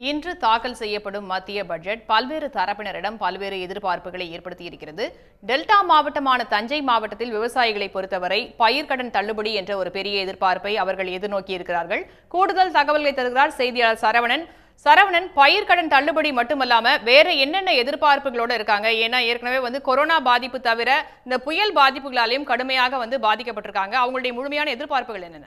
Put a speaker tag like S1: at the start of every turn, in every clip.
S1: இன்று தாக்கல் செய்யப்படும் மத்திய பட்ஜெட் பல்வேறு தரப்பினரிடம் பல்வேறு எதிர்பார்ப்புகளை ஏற்படுத்தியிருக்கிறது டெல்டா மாவட்டமான தஞ்சை மாவட்டத்தில் விவசாயிகளை பொறுத்தவரை பயிர்க்கடன் தள்ளுபடி என்ற ஒரு பெரிய எதிர்பார்ப்பை அவர்கள் எதிர்நோக்கியிருக்கிறார்கள் கூடுதல் தகவல்களை தருகிறார் செய்தியாளர் சரவணன் சரவணன் பயிர்க்கடன் தள்ளுபடி மட்டுமல்லாம வேற என்னென்ன எதிர்பார்ப்புகளோட இருக்காங்க ஏன்னா ஏற்கனவே வந்து கொரோனா பாதிப்பு தவிர இந்த புயல் பாதிப்புகளாலையும் கடுமையாக வந்து பாதிக்கப்பட்டிருக்காங்க அவங்களுடைய முழுமையான எதிர்பார்ப்புகள் என்னென்ன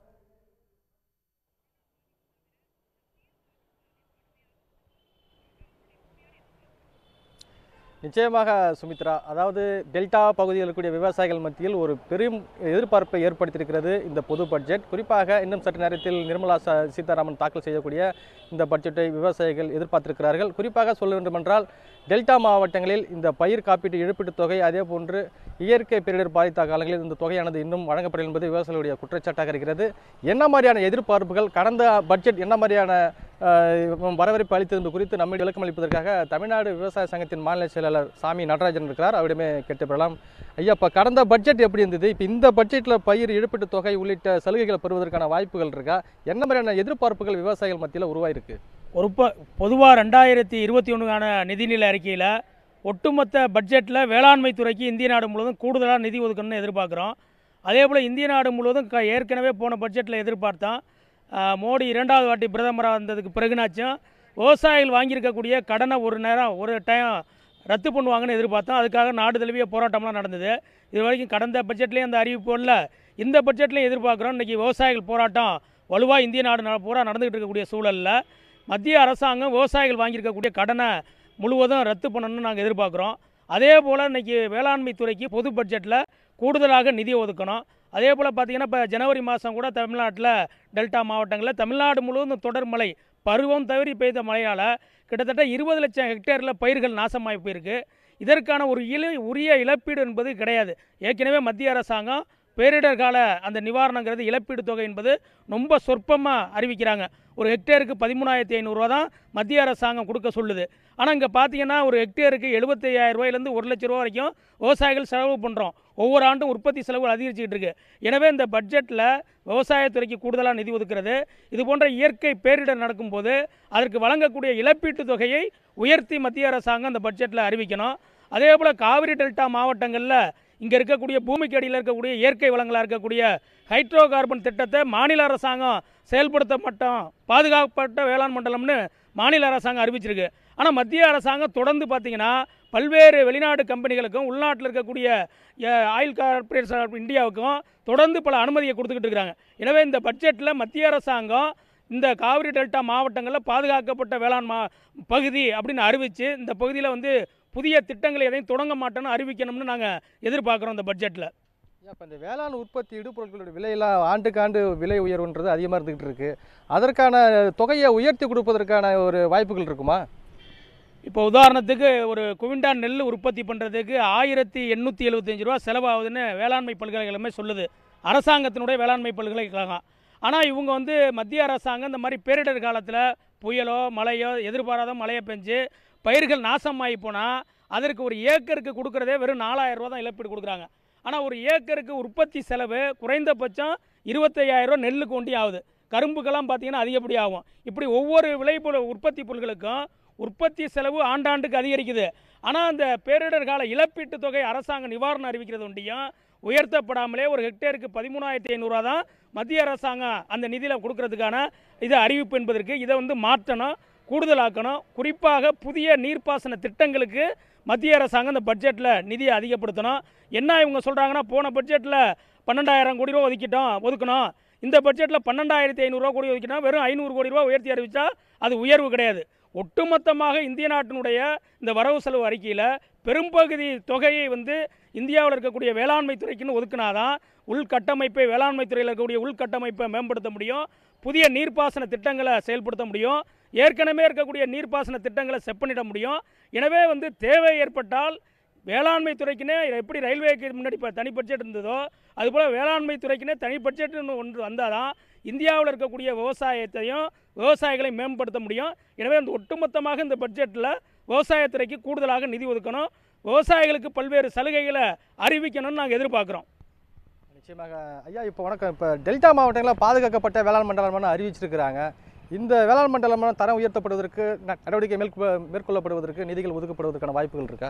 S2: நிச்சயமாக சுமித்ரா அதாவது டெல்டா பகுதியில் இருக்கக்கூடிய விவசாயிகள் மத்தியில் ஒரு பெரும் எதிர்பார்ப்பை ஏற்படுத்தியிருக்கிறது இந்த பொது பட்ஜெட் குறிப்பாக இன்னும் சற்று நேரத்தில் நிர்மலா ச- சீதாராமன் தாக்கல் செய்யக்கூடிய இந்த பட்ஜெட்டை விவசாயிகள் எதிர்பார்த்திருக்கிறார்கள் குறிப்பாக சொல்ல வேண்டுமென்றால் டெல்டா மாவட்டங்களில் இந்த பயிர் காப்பீட்டு இழப்பீட்டுத் தொகை அதே போன்று இயற்கை பேரிடர் பாதித்த காலங்களில் இந்த தொகையானது இன்னும் வழங்கப்படவில்லை என்பது விவசாயிகளுடைய குற்றச்சாட்டாக இருக்கிறது என்ன மாதிரியான எதிர்பார்ப்புகள் கடந்த பட்ஜெட் என்ன மாதிரியான அஹ், வரவேற்பு அளித்தது என்பது குறித்து நம்மிடம் விளக்கம் அளிப்பதற்காக தமிழ்நாடு விவசாய சங்கத்தின் மாநில செயலாளர் சாமி நடராஜன் இருக்கிறார் அவரிடமே கேட்டு பெறலாம் ஐயா இப்போ கடந்த பட்ஜெட் எப்படி இருந்தது இப்போ இந்த பட்ஜெட்டில் பயிர் இழப்பீட்டுத் தொகை உள்ளிட்ட சலுகைகளை பெறுவதற்கான வாய்ப்புகள் இருக்கா என்ன மாதிரியான எதிர்பார்ப்புகள் விவசாயிகள் மத்தியில் உருவாயிருக்கு
S3: ஒரு பொதுவாக ரெண்டாயிரத்தி இருபத்தி ஒன்றுக்கான நிதிநிலை அறிக்கையில் ஒட்டுமொத்த பட்ஜெட்டில் வேளாண்மை துறைக்கு இந்திய நாடு முழுவதும் கூடுதலாக நிதி ஒதுக்கணும்னு எதிர்பார்க்குறோம் அதே போல் இந்திய நாடு முழுவதும் க ஏற்கனவே போன பட்ஜெட்டில் எதிர்பார்த்தோம் ஆஹ், மோடி இரண்டாவது வாட்டி பிரதமராக வந்ததுக்கு பிறகுனாச்சும் விவசாயிகள் வாங்கியிருக்கக்கூடிய கடனை ஒரு நேரம் ஒரு டைம் ரத்து பண்ணுவாங்கன்னு எதிர்பார்த்தோம் அதுக்காக நாடு தழுவிய போராட்டம்லாம் நடந்தது இது வரைக்கும் கடந்த பட்ஜெட்லேயும் அந்த அறிவிப்பு இல்லை இந்த பட்ஜெட்லையும் எதிர்பார்க்குறோம் இன்றைக்கி விவசாயிகள் போராட்டம் வலுவாக இந்திய நாடு ந- பூரா நடந்துகிட்டு இருக்கக்கூடிய சூழலில் மத்திய அரசாங்கம் விவசாயிகள் வாங்கியிருக்கக்கூடிய கடனை முழுவதும் ரத்து பண்ணணும்னு நாங்கள் எதிர்பார்க்குறோம் அதே போல் இன்றைக்கி வேளாண்மை துறைக்கு பொது பட்ஜெட்டில் கூடுதலாக நிதி ஒதுக்கணும் அதே போல் பார்த்தீங்கன்னா இப்போ ஜனவரி மாதம் கூட தமிழ்நாட்டில் டெல்டா மாவட்டங்களில் தமிழ்நாடு முழுவதும் தொடர் மழை பருவம் தவறி பெய்த மழையால் கிட்டத்தட்ட இருபது லட்சம் ஹெக்டேரில் பயிர்கள் நாசமாகி போயிருக்கு இதற்கான ஒரு இழ உரிய இழப்பீடு என்பது கிடையாது ஏற்கனவே மத்திய அரசாங்கம் பேரிடர் கால அந்த நிவாரணங்கிறது இழப்பீடு தொகை என்பது ரொம்ப சொற்பமாக அறிவிக்கிறாங்க ஒரு ஹெக்டேருக்கு பதிமூணாயிரத்தி ஐநூறுரூவா தான் மத்திய அரசாங்கம் கொடுக்க சொல்லுது ஆனால் இங்கே பார்த்தீங்கன்னா ஒரு ஹெக்டேருக்கு எழுபத்தையாயிரம் ரூபாயிலேருந்து ஒரு லட்ச ரூபா வரைக்கும் விவசாயிகள் செலவு பண்ணுறோம் ஒவ்வொரு ஆண்டும் உற்பத்தி செலவுகள் அதிகரிச்சுக்கிட்டு இருக்கு எனவே இந்த பட்ஜெட்டில் விவசாயத்துறைக்கு கூடுதலாக நிதி ஒதுக்கிறது இது போன்ற இயற்கை பேரிடர் நடக்கும்போது அதற்கு வழங்கக்கூடிய இழப்பீட்டுத் தொகையை உயர்த்தி மத்திய அரசாங்கம் இந்த பட்ஜெட்டில் அறிவிக்கணும் அதே போல் காவிரி டெல்டா மாவட்டங்களில் இங்கே இருக்கக்கூடிய பூமிக்கு அடியில் இருக்கக்கூடிய இயற்கை வளங்களாக இருக்கக்கூடிய ஹைட்ரோ கார்பன் திட்டத்தை மாநில அரசாங்கம் செயல்படுத்த மாட்டோம் பாதுகாக்கப்பட்ட வேளாண் மண்டலம்னு மாநில அரசாங்கம் அறிவிச்சிருக்கு ஆனால் மத்திய அரசாங்கம் தொடர்ந்து பார்த்தீங்கன்னா பல்வேறு வெளிநாடு கம்பெனிகளுக்கும் உள்நாட்டில் இருக்கக்கூடிய அஹ், ஆயில் கார்பரேஷன் ஆஃப் இந்தியாவுக்கும் தொடர்ந்து பல அனுமதியை கொடுத்துக்கிட்டு இருக்கிறாங்க எனவே இந்த பட்ஜெட்டில் மத்திய அரசாங்கம் இந்த காவிரி டெல்டா மாவட்டங்களில் பாதுகாக்கப்பட்ட வேளாண் மா பகுதி அப்படின்னு அறிவித்து இந்த பகுதியில் வந்து புதிய திட்டங்களை எதையும் தொடங்க மாட்டோம்னு அறிவிக்கணும்னு நாங்கள் எதிர்பார்க்குறோம் இந்த பட்ஜெட்டில்
S2: இப்போ இந்த வேளாண் உற்பத்தி இடுபொருட்களோட விலையெல்லாம் ஆண்டுக்கு ஆண்டு விலை உயர்வுன்றது அதிகமாக இருந்துகிட்டு இருக்கு அதற்கான தொகையை உயர்த்தி கொடுப்பதற்கான ஒரு வாய்ப்புகள் இருக்குமா
S3: இப்போ உதாரணத்துக்கு ஒரு குவிண்டான் நெல் உற்பத்தி பண்ணுறதுக்கு ஆயிரத்தி எண்ணூற்றி எழுபத்தஞ்சு ரூபா செலவாகுதுன்னு வேளாண்மை பல்கலைக்கழகமே சொல்லுது அரசாங்கத்தினுடைய வேளாண்மை பல்கலைக்கழகம் ஆனால் இவங்க வந்து மத்திய அரசாங்கம் இந்த மாதிரி பேரிடர் காலத்தில் புயலோ மழையோ எதிர்பாராத மழையை பெஞ்சு பயிர்கள் நாசமாகி போனால் அதற்கு ஒரு ஏக்கருக்கு கொடுக்குறதே வெறும் நாலாயிரம் ரூபா தான் இழப்பீடு கொடுக்குறாங்க ஆனால் ஒரு ஏக்கருக்கு உற்பத்தி செலவு குறைந்தபட்சம் இருபத்தையாயிரம் ரூபா நெல்லுக்கு ஒண்டி ஆகுது கரும்புக்கெல்லாம் பார்த்தீங்கன்னா அதிகப்படி ஆகும் இப்படி ஒவ்வொரு விளைபொருள் உற்பத்தி பொருட்களுக்கும் உற்பத்தி செலவு ஆண்டாண்டுக்கு அதிகரிக்குது ஆனால் அந்த பேரிடர் கால இழப்பீட்டு தொகை அரசாங்கம் நிவாரணம் அறிவிக்கிறது ஒண்டியும் உயர்த்தப்படாமலே ஒரு ஹெக்டேருக்கு பதிமூணாயிரத்தி ஐநூறுரூவா தான் மத்திய அரசாங்கம் அந்த நிதியில் கொடுக்கறதுக்கான இது அறிவிப்பு என்பதற்கு இதை வந்து மாற்றணும் கூடுதலாக்கணும் குறிப்பாக புதிய நீர்ப்பாசன திட்டங்களுக்கு மத்திய அரசாங்கம் இந்த பட்ஜெட்டில் நிதியை அதிகப்படுத்தணும் என்ன இவங்க சொல்கிறாங்கன்னா போன பட்ஜெட்டில் பன்னெண்டாயிரம் கோடி ரூபா ஒதுக்கிட்டோம் ஒதுக்கணும் இந்த பட்ஜெட்டில் பன்னெண்டாயிரத்தி ஐநூறுரூவா கோடி ஒதுக்கிட்டோம் வெறும் ஐநூறு கோடி ரூபா உயர்த்தி அறிவிச்சா அது உயர்வு கிடையாது ஒட்டுமொத்தமாக இந்திய நாட்டினுடைய இந்த வரவு செலவு அறிக்கையில் பெரும்பகுதி தொகையை வந்து இந்தியாவில் இருக்கக்கூடிய வேளாண்மை துறைக்குன்னு ஒதுக்குனாதான் உள்கட்டமைப்பை வேளாண்மை துறையில் இருக்கக்கூடிய உள்கட்டமைப்பை மேம்படுத்த முடியும் புதிய நீர்ப்பாசன திட்டங்களை செயல்படுத்த முடியும் ஏற்கனவே இருக்கக்கூடிய நீர்ப்பாசன திட்டங்களை செப்பனிட முடியும் எனவே வந்து தேவை ஏற்பட்டால் வேளாண்மை துறைக்குனே எப்படி ரயில்வேக்கு முன்னாடி இப்போ தனி பட்ஜெட் இருந்ததோ அதுபோல் வேளாண்மை துறைக்குனே தனி பட்ஜெட்னு ஒன்று வந்தால் தான் இந்தியாவில் இருக்கக்கூடிய விவசாயத்தையும் விவசாயிகளை மேம்படுத்த முடியும் எனவே அந்த ஒட்டுமொத்தமாக இந்த பட்ஜெட்டில் விவசாயத்துறைக்கு கூடுதலாக நிதி ஒதுக்கணும் விவசாயிகளுக்கு பல்வேறு சலுகைகளை அறிவிக்கணும்னு நாங்கள் எதிர்பார்க்குறோம்
S2: நிச்சயமாக ஐயா இப்போ வணக்கம் இப்போ டெல்டா மாவட்டங்களில் பாதுகாக்கப்பட்ட வேளாண் மண்டலம்னு அறிவிச்சிருக்கிறாங்க இந்த வேளாண் மண்டலமான தரம் உயர்த்தப்படுவதற்கு ந- நடவடிக்கை மேற்கொ- மேற்கொள்ளப்படுவதற்கு நிதிகள் ஒதுக்கப்படுவதற்கான வாய்ப்புகள் இருக்கா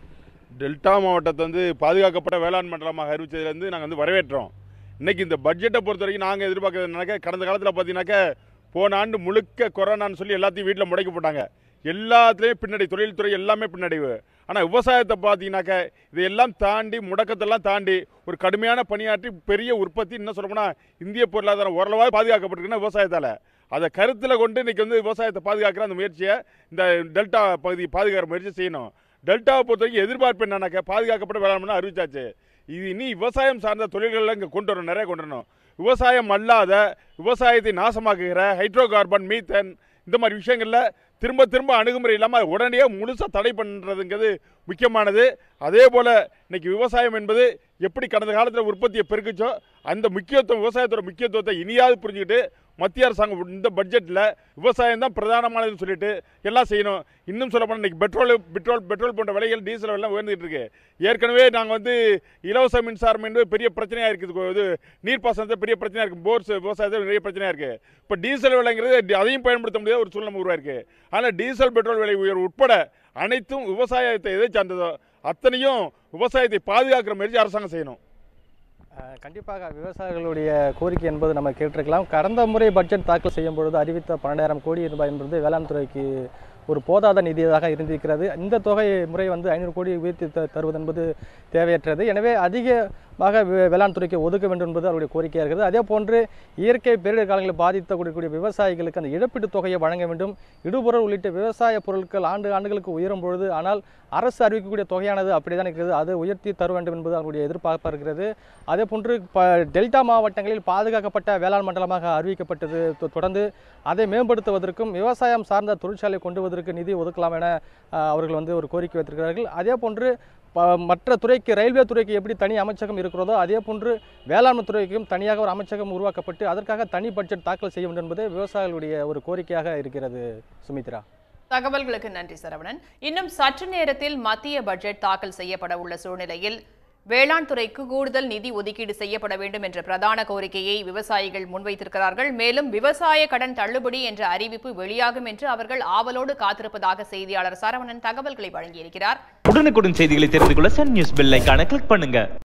S4: டெல்டா மாவட்டத்தை வந்து பாதுகாக்கப்பட்ட வேளாண் மண்டலமாக அறிவிச்சதுலேருந்து நாங்கள் வந்து வரவேற்றோம் இன்னைக்கு இந்த பட்ஜெட்டை பொறுத்த வரைக்கும் நாங்கள் எதிர்பார்க்கறதுனாக்க கடந்த காலத்தில் பார்த்தீங்கன்னாக்க போன ஆண்டு முழுக்க கொரோனான்னு சொல்லி எல்லாத்தையும் வீட்டில் முடக்கி போட்டாங்க எல்லாத்துலேயும் பின்னடை தொழில்துறை எல்லாமே பின்னடைவு ஆனால் விவசாயத்தை பார்த்தீங்கன்னாக்க இதையெல்லாம் தாண்டி முடக்கத்தெல்லாம் தாண்டி ஒரு கடுமையான பணியாற்றி பெரிய உற்பத்தி இன்னும் சொல்லப்போனால் இந்திய பொருளாதாரம் ஓரளவாக பாதுகாக்கப்பட்டிருக்குன்னா விவசாயத்தால் அதை கருத்தில் கொண்டு இன்னைக்கு வந்து விவசாயத்தை பாதுகாக்கிற அந்த முயற்சியை இந்த டெல்டா பகுதி பாதுகாக்கிற முயற்சி செய்யணும் டெல்டாவை பொறுத்த வரைக்கும் எதிர்பார்ப்பு என்னன்னாக்க பாதுகாக்கப்பட்ட வேளாண்மை அறிவிச்சாச்சு இது இனி விவசாயம் சார்ந்த தொழில்களை இங்கே கொண்டு வரணும் நிறைய கொண்டு வரணும் விவசாயம் அல்லாத விவசாயத்தை நாசமாக்குகிற ஹைட்ரோ கார்பன் மீத்தன் இந்த மாதிரி விஷயங்களில் திரும்ப திரும்ப அணுகுமுறை இல்லாமல் உடனடியாக முழுசாக தடை பண்ணுறதுங்கிறது முக்கியமானது அதே போல் இன்னைக்கு விவசாயம் என்பது எப்படி கடந்த காலத்தில் உற்பத்தியை பெருக்குச்சோ அந்த முக்கியத்துவம் விவசாயத்தோட முக்கியத்துவத்தை இனியாவது புரிஞ்சுக்கிட்டு மத்திய அரசாங்கம் இந்த பட்ஜெட்டில் விவசாயம் தான் பிரதானமானதுன்னு சொல்லிட்டு எல்லாம் செய்யணும் இன்னும் சொல்ல போனால் இன்னைக்கு பெட்ரோல் பெட்ரோல் பெட்ரோல் போன்ற விலைகள் டீசல் எல்லாம் உயர்ந்துட்டு இருக்கு ஏற்கனவே நாங்கள் வந்து இலவச மின்சாரம் என்பது பெரிய பிரச்சனையாக இருக்குது இது நீர்ப்பாசனத்தை பெரிய பிரச்சனையாக இருக்குது போர்ஸ் விவசாயத்தில் நிறைய பிரச்சனையாக இருக்குது இப்போ டீசல் விலைங்கிறது அதையும் பயன்படுத்த முடியாத ஒரு சூழ்நிலை உருவாயிருக்கு ஆனால் டீசல் பெட்ரோல் விலை உயர்வு உட்பட அனைத்தும் விவசாயத்தை எதை சார்ந்ததோ அத்தனையும் விவசாயத்தை பாதுகாக்கிற முயற்சி அரசாங்கம் செய்யணும்
S2: அஹ், கண்டிப்பாக விவசாயிகளுடைய கோரிக்கை என்பது நம்ம கேட்டிருக்கலாம் கடந்த முறை பட்ஜெட் தாக்கல் செய்யும் பொழுது அறிவித்த பன்னெண்டாயிரம் கோடி ரூபாய் என்பது வேளாண் துறைக்கு ஒரு போதாத நிதியாக இருந்திருக்கிறது இந்த தொகை முறை வந்து ஐநூறு கோடி உயர்த்தி த- தருவது என்பது தேவையற்றது எனவே அதிகமாக வே- வேளாண் துறைக்கு ஒதுக்க வேண்டும் என்பது அவருடைய கோரிக்கையாக இருக்கிறது அதே போன்று இயற்கை பேரிடர் காலங்களில் பாதித்தக்கூடிய விவசாயிகளுக்கு அந்த இழப்பீட்டுத் தொகையை வழங்க வேண்டும் இடுபொருள் உள்ளிட்ட விவசாய பொருட்கள் ஆண்டு ஆண்டுகளுக்கு உயரும் பொழுது ஆனால் அரசு அறிவிக்கக்கூடிய தொகையானது அப்படிதான் இருக்கிறது அது உயர்த்தி தர வேண்டும் என்பது அவருடைய எதிர்பார்ப்பாக இருக்கிறது அதே போன்று ப டெல்டா மாவட்டங்களில் பாதுகாக்கப்பட்ட வேளாண் மண்டலமாக அறிவிக்கப்பட்டது தொ- தொடர்ந்து அதை மேம்படுத்துவதற்கும் விவசாயம் சார்ந்த தொழிற்சாலை கொண்டு வருவதற்கு நிதி ஒதுக்கலாம் என அஹ், அவர்கள் வந்து ஒரு கோரிக்கை வைத்திருக்கிறார்கள் அதே போன்று ப மற்ற துறைக்கு ரயில்வே துறைக்கு எப்படி தனி அமைச்சகம் இருக்கிறதோ அதே போன்று வேளாண்மை துறைக்கும் தனியாக ஒரு அமைச்சகம் உருவாக்கப்பட்டு அதற்காக தனி பட்ஜெட் தாக்கல் செய்ய வேண்டும் என்பது விவசாயிகளுடைய ஒரு கோரிக்கையாக இருக்கிறது சுமித்ரா
S1: தகவல்களுக்கு நன்றி சரவணன் இன்னும் சற்று நேரத்தில் மத்திய பட்ஜெட் தாக்கல் செய்யப்பட உள்ள சூழ்நிலையில் வேளாண் துறைக்கு கூடுதல் நிதி ஒதுக்கீடு செய்யப்பட வேண்டும் என்ற பிரதான கோரிக்கையை விவசாயிகள் முன்வைத்திருக்கிறார்கள் மேலும் விவசாய கடன் தள்ளுபடி என்ற அறிவிப்பு வெளியாகும் என்று அவர்கள் ஆவலோடு காத்திருப்பதாக செய்தியாளர் சரவணன் தகவல்களை வழங்கியிருக்கிறார்
S5: உடனுக்குடன் செய்திகளை தெரிந்து கொள்ள சன் நியூஸ் பெல் ஐகானை கிளிக் பண்ணுங்க